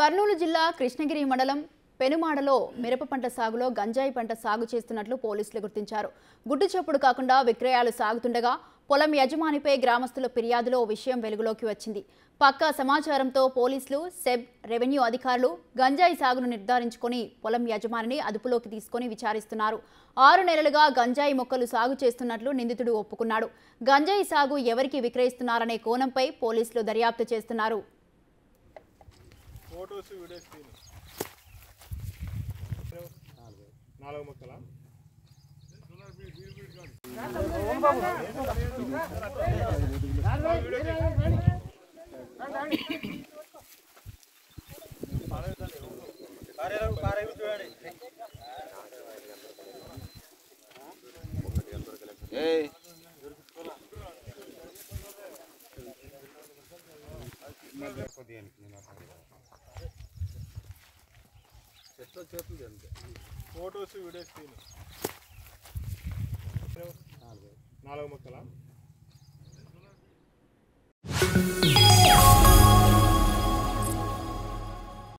కర్నూలు జిల్లా కృష్ణగిరి మండలం పెనుమాడలో మిరప పంట సాగులో గంజాయి పంట సాగు చేస్తున్నట్లు పోలీసులు గుర్తించారు గుడ్డు చప్పుడు కాకుండా విక్రయాలు సాగుతుండగా పొలం యజమానిపై గ్రామస్తుల ఫిర్యాదులో ఓ విషయం వెలుగులోకి వచ్చింది పక్కా సమాచారంతో పోలీసులు సెబ్ రెవెన్యూ అధికారులు గంజాయి సాగును నిర్ధారించుకొని పొలం యజమానిని అదుపులోకి తీసుకొని విచారిస్తున్నారు ఆరు నెలలుగా గంజాయి మొక్కలు సాగు చేస్తున్నట్లు నిందితుడు ఒప్పుకున్నాడు గంజాయి సాగు ఎవరికి విక్రయిస్తున్నారనే కోణంపై పోలీసులు దర్యాప్తు చేస్తున్నారు ఫోటోస్ వీడియోస్ తీను నాలుగు మొక్కల ఫోటోస్ వీడియోస్ తీను నాలుగు మొక్కల